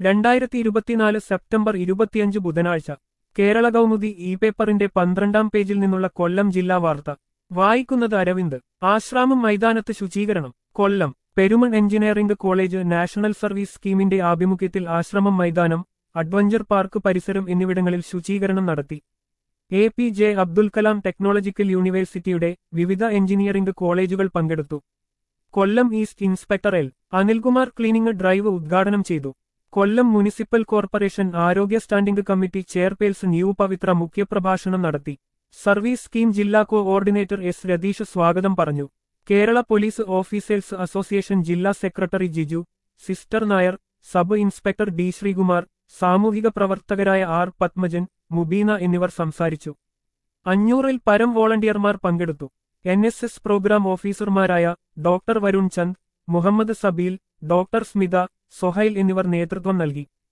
രണ്ടായിരത്തി ഇരുപത്തിനാല് സെപ്റ്റംബർ ഇരുപത്തിയഞ്ച് ബുധനാഴ്ച കേരള കൗമുദി ഇ പേപ്പറിന്റെ പന്ത്രണ്ടാം പേജിൽ നിന്നുള്ള കൊല്ലം ജില്ലാ വാർത്ത വായിക്കുന്നത് അരവിന്ദ് ആശ്രാമം മൈതാനത്ത് ശുചീകരണം Kollam Peruman engineering college national service സ്കീമിന്റെ ആഭിമുഖ്യത്തിൽ ആശ്രമം മൈതാനം അഡ്വഞ്ചർ പാർക്ക് പരിസരം എന്നിവിടങ്ങളിൽ ശുചീകരണം നടത്തി A P J Abdul Kalam technological യൂണിവേഴ്സിറ്റിയുടെ വിവിധ എഞ്ചിനീയറിംഗ് കോളേജുകൾ പങ്കെടുത്തു Kollam east inspector L Anilkumar cleaning drive ഉദ്ഘാടനം ചെയ്തു കൊല്ലം മുനിസിപ്പൽ കോർപ്പറേഷൻ ആരോഗ്യ standing committee chairperson U Pavithra മുഖ്യപ്രഭാഷണം നടത്തി സർവീസ് സ്കീം ജില്ലാ കോഓർഡിനേറ്റർ എസ് രതീഷ് സ്വാഗതം പറഞ്ഞു കേരള പോലീസ് ഓഫീസേഴ്സ് അസോസിയേഷൻ ജില്ലാ secretary Jiju sister Nair sub inspector D Sreekumar സാമൂഹിക പ്രവർത്തകരായ ആർ പത്മജൻ മുബീന എന്നിവർ സംസാരിച്ചു അഞ്ഞൂറിൽ പരം വോളണ്ടിയർമാർ പങ്കെടുത്തു എൻ എസ് എസ് പ്രോഗ്രാം ഓഫീസർമാരായ ഡോക്ടർ വരുൺ ചന്ദ് മുഹമ്മദ് സബീൽ ഡോക്ടർ സ്മിത സൊഹൈൽ എന്നിവർ നേതൃത്വം നൽകി